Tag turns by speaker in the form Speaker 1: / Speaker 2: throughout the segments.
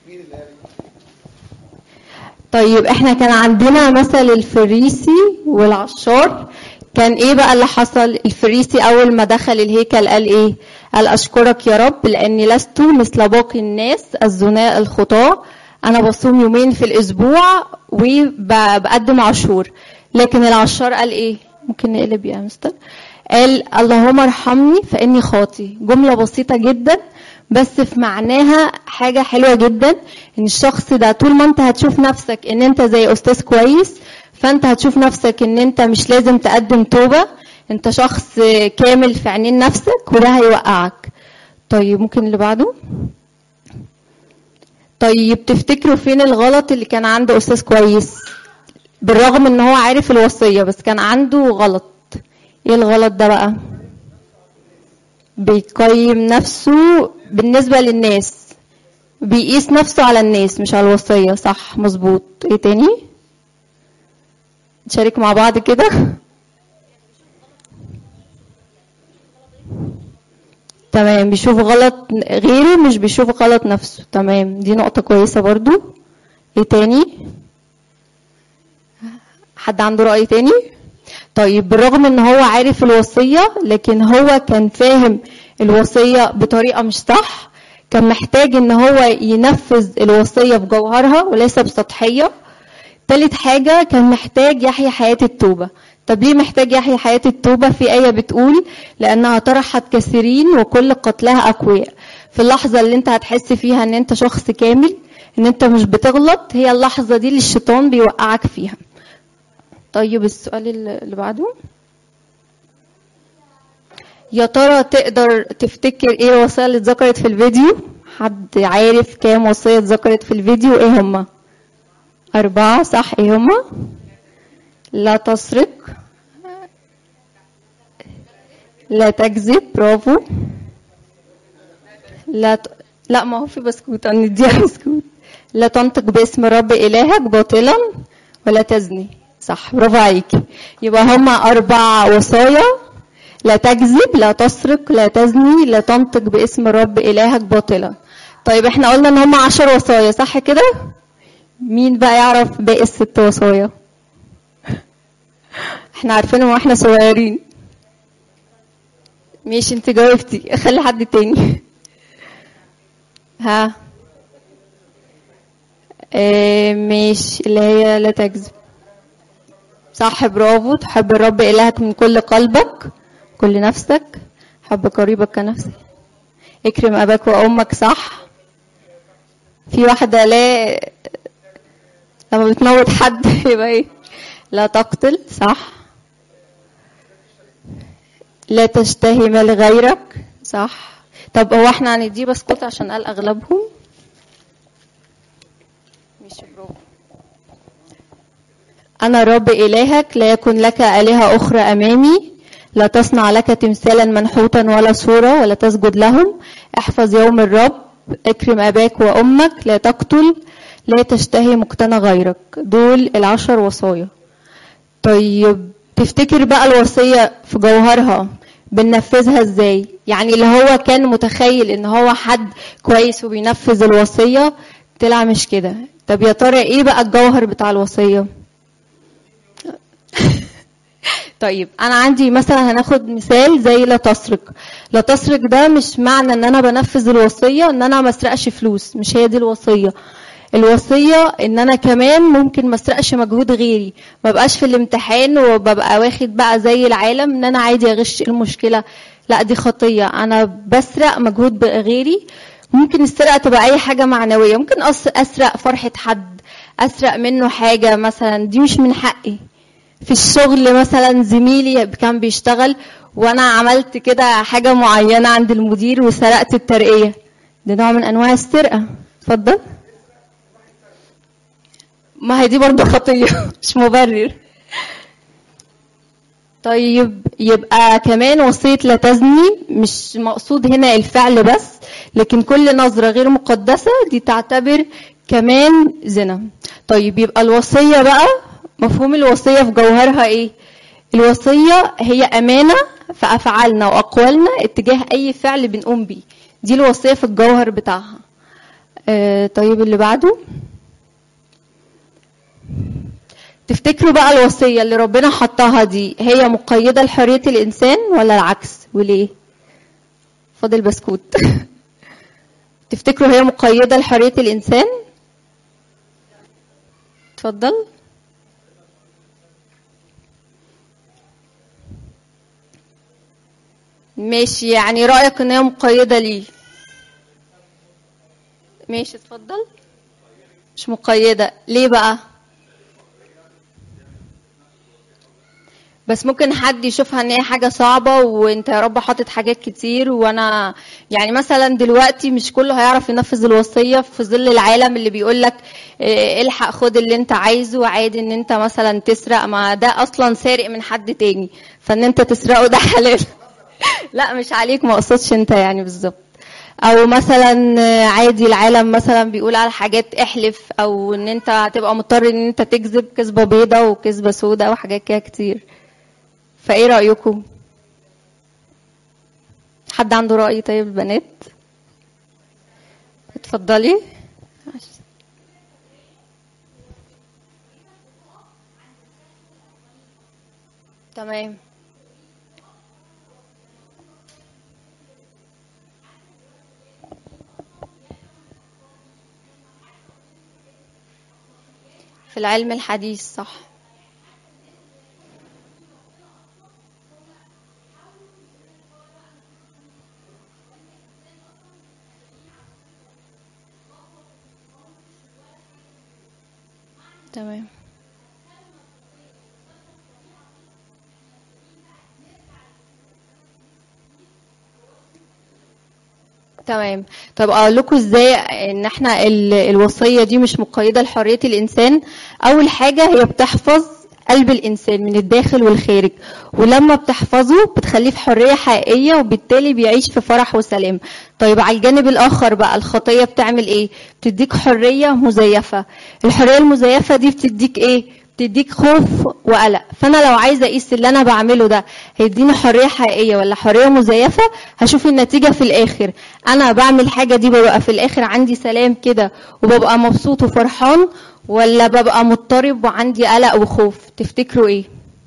Speaker 1: طيب احنا كان عندنا مثل الفريسي والعشار كان ايه بقى اللي حصل الفريسي اول ما دخل الهيكل قال ايه قال اشكرك يا رب لاني لست مثل باقي الناس الزناء الخطاة انا بصوم يومين في الاسبوع وبقدم عشور لكن العشار قال ايه ممكن نقلب يا مستر قال اللهم ارحمني فاني خاطي جمله بسيطه جدا بس في معناها حاجه حلوه جدا ان الشخص ده طول ما انت هتشوف نفسك ان انت زي استاذ كويس فانت هتشوف نفسك ان انت مش لازم تقدم توبه انت شخص كامل في عينين نفسك وده هيوقعك طيب ممكن اللي بعده طيب تفتكروا فين الغلط اللي كان عند استاذ كويس بالرغم ان هو عارف الوصيه بس كان عنده غلط ايه الغلط ده بقى بيقيم نفسه بالنسبه للناس بيقيس نفسه على الناس مش على الوصيه صح مظبوط ايه تاني نشارك مع بعض كده تمام بيشوف غلط غيره مش بيشوف غلط نفسه تمام دي نقطة كويسة برضو ايه تاني حد عنده رأي تاني طيب بالرغم ان هو عارف الوصية لكن هو كان فاهم الوصية بطريقة مش صح كان محتاج ان هو ينفذ الوصية بجوهرها وليس بسطحية تالت حاجة كان محتاج يحيي حياة التوبة طب ليه محتاج يحيي حياة التوبة في آية بتقول لأنها طرحت كثيرين وكل قتلها أقوياء في اللحظة اللي انت هتحس فيها ان انت شخص كامل ان انت مش بتغلط هي اللحظة دي اللي الشيطان بيوقعك فيها طيب السؤال اللي بعده يا ترى تقدر تفتكر ايه الوصايا اللي اتذكرت في الفيديو حد عارف كام وصية اتذكرت في الفيديو ايه هما أربعة صح ايه هما لا تسرق لا تكذب برافو لا ت... لا ما هو في بسكوت نديها بسكوت لا تنطق باسم رب إلهك باطلا ولا تزني صح برافو عليكي يبقى هما أربع وصايا لا تكذب لا تسرق لا تزني لا تنطق باسم رب إلهك باطلا طيب احنا قلنا ان هما عشر وصايا صح كده مين بقى يعرف باقي الست وصايا احنا عارفينهم واحنا صغيرين ماشي انت جاوبتي خلي حد تاني ها اه ماشي اللي هي لا تكذب صح برافو تحب الرب إلهك من كل قلبك كل نفسك حب قريبك كنفسك اكرم أباك وأمك صح في واحدة لا لما بتموت حد يبقى ايه لا تقتل صح لا تشتهي مال غيرك صح طب هو احنا هندي بسكوت عشان قال اغلبهم مش برافو انا رب الهك لا يكن لك الهه اخرى امامي لا تصنع لك تمثالا منحوتا ولا صوره ولا تسجد لهم احفظ يوم الرب اكرم اباك وامك لا تقتل لا تشتهي مقتنى غيرك دول العشر وصايا طيب تفتكر بقى الوصية في جوهرها بننفذها ازاي يعني اللي هو كان متخيل ان هو حد كويس وبينفذ الوصية طلع مش كده طب يا ترى ايه بقى الجوهر بتاع الوصية طيب انا عندي مثلا هناخد مثال زي لا تسرق لا تسرق ده مش معنى ان انا بنفذ الوصية ان انا ما اسرقش فلوس مش هي دي الوصية الوصية ان انا كمان ممكن ما اسرقش مجهود غيري ما بقاش في الامتحان وببقى واخد بقى زي العالم ان انا عادي اغش ايه المشكلة لا دي خطية انا بسرق مجهود غيري ممكن السرقة تبقى اي حاجة معنوية ممكن اسرق فرحة حد اسرق منه حاجة مثلا دي مش من حقي في الشغل مثلا زميلي كان بيشتغل وانا عملت كده حاجة معينة عند المدير وسرقت الترقية ده نوع من انواع السرقة اتفضل ما هي دي برضه خطية مش مبرر طيب يبقى كمان وصية لا تزني مش مقصود هنا الفعل بس لكن كل نظرة غير مقدسة دي تعتبر كمان زنا طيب يبقى الوصية بقى مفهوم الوصية في جوهرها ايه الوصية هي أمانة في أفعالنا وأقوالنا اتجاه أي فعل بنقوم بيه دي الوصية في الجوهر بتاعها آه طيب اللي بعده تفتكروا بقى الوصية اللي ربنا حطها دي هي مقيدة لحرية الإنسان ولا العكس وليه؟ فاضل بسكوت تفتكروا هي مقيدة لحرية الإنسان؟ اتفضل ماشي يعني رأيك ان هي مقيدة ليه ماشي اتفضل مش مقيدة ليه بقى بس ممكن حد يشوفها ان هي حاجه صعبه وانت يا رب حاطط حاجات كتير وانا يعني مثلا دلوقتي مش كله هيعرف ينفذ الوصيه في ظل العالم اللي بيقول لك الحق خد اللي انت عايزه عادي ان انت مثلا تسرق ما ده اصلا سارق من حد تاني فان انت تسرقه ده حلال لا مش عليك ما اقصدش انت يعني بالظبط او مثلا عادي العالم مثلا بيقول على حاجات احلف او ان انت هتبقى مضطر ان انت تكذب كذبه بيضه وكذبه سودة وحاجات كده كتير فايه رايكم حد عنده راي طيب البنات اتفضلي تمام في العلم الحديث صح تمام تمام طب اقول لكم ازاي ان احنا الوصيه دي مش مقيده لحريه الانسان اول حاجه هي بتحفظ قلب الانسان من الداخل والخارج ولما بتحفظه بتخليه في حريه حقيقيه وبالتالي بيعيش في فرح وسلام طيب على الجانب الاخر بقى الخطيه بتعمل ايه بتديك حريه مزيفه الحريه المزيفه دي بتديك ايه بتديك خوف وقلق فانا لو عايزه اقيس اللي انا بعمله ده هيديني حريه حقيقيه ولا حريه مزيفه هشوف النتيجه في الاخر انا بعمل حاجه دي ببقى في الاخر عندي سلام كده وببقى مبسوط وفرحان ولا ببقى مضطرب وعندي قلق وخوف تفتكروا ايه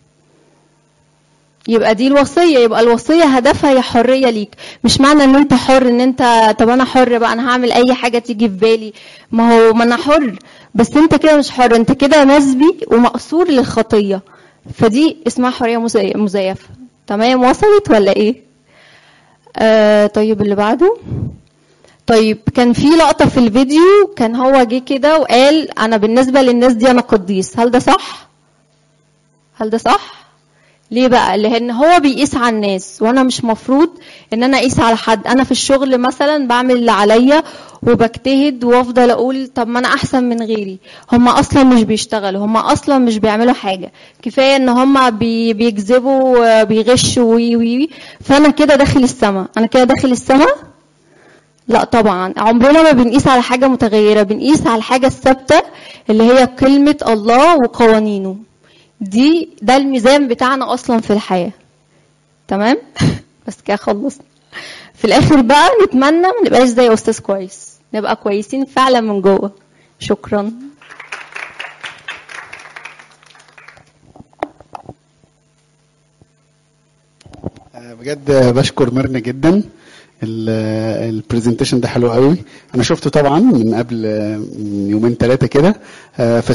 Speaker 1: يبقى دي الوصية يبقى الوصية هدفها هي حرية ليك مش معنى ان انت حر ان انت طب انا حر بقى انا هعمل اي حاجة تيجي في بالي ما هو ما انا حر بس انت كده مش حر انت كده نسبي ومقصور للخطية فدي اسمها حرية مزيفة تمام وصلت ولا ايه آه طيب اللي بعده طيب كان في لقطة في الفيديو كان هو جه كده وقال انا بالنسبة للناس دي انا قديس هل ده صح هل ده صح ليه بقى لان هو بيقيس على الناس وانا مش مفروض ان انا اقيس على حد انا في الشغل مثلا بعمل اللي عليا وبجتهد وافضل اقول طب ما انا احسن من غيري هم اصلا مش بيشتغلوا هم اصلا مش بيعملوا حاجه كفايه ان هم بي بيكذبوا بيغشوا وي وي فانا كده داخل السما انا كده داخل السما لا طبعا عمرنا ما بنقيس على حاجه متغيره بنقيس على الحاجه الثابته اللي هي كلمه الله وقوانينه دي ده الميزان بتاعنا اصلا في الحياه تمام بس كده خلصنا في الاخر بقى نتمنى ما نبقاش زي استاذ كويس نبقى كويسين فعلا من جوه شكرا
Speaker 2: بجد بشكر ميرنا جدا البرزنتيشن ده حلو قوي انا شفته طبعا من قبل يومين ثلاثه كده